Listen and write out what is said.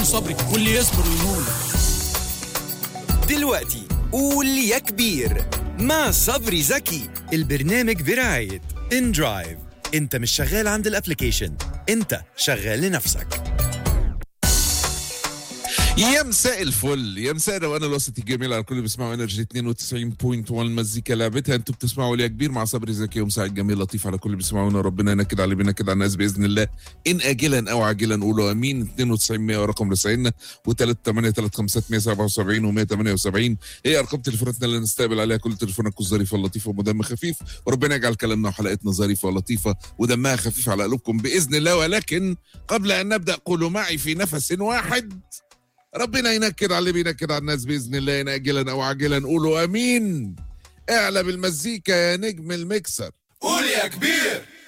صبري واللي يصبر وينول دلوقتي قول يا كبير مع صبري زكي البرنامج برعاية ان درايف انت مش شغال عند الابليكيشن انت شغال لنفسك يا مساء الفل يا مساء الروقان الوسط الجميل على الكل اللي بيسمعوا انرجي 92.1 المزيكا لعبتها انتوا بتسمعوا ليا كبير مع صبري زكي ومساء الجميل لطيف على كل اللي بيسمعونا ربنا ينكد على بينكد على الناس باذن الله ان اجلا او عاجلا قولوا امين 92 100 رقم رسائلنا و 3 3 5 177 و 178 هي ارقام تليفوناتنا اللي نستقبل عليها كل تليفوناتكم الظريفه اللطيفه ودم خفيف وربنا يجعل كلامنا وحلقتنا ظريفه ولطيفه ودمها خفيف على قلوبكم باذن الله ولكن قبل ان نبدا قولوا معي في نفس واحد ربنا ينكد على اللي بينكد على الناس باذن الله ناجلا او عاجلا قولوا امين اعلى بالمزيكا يا نجم المكسر قول يا كبير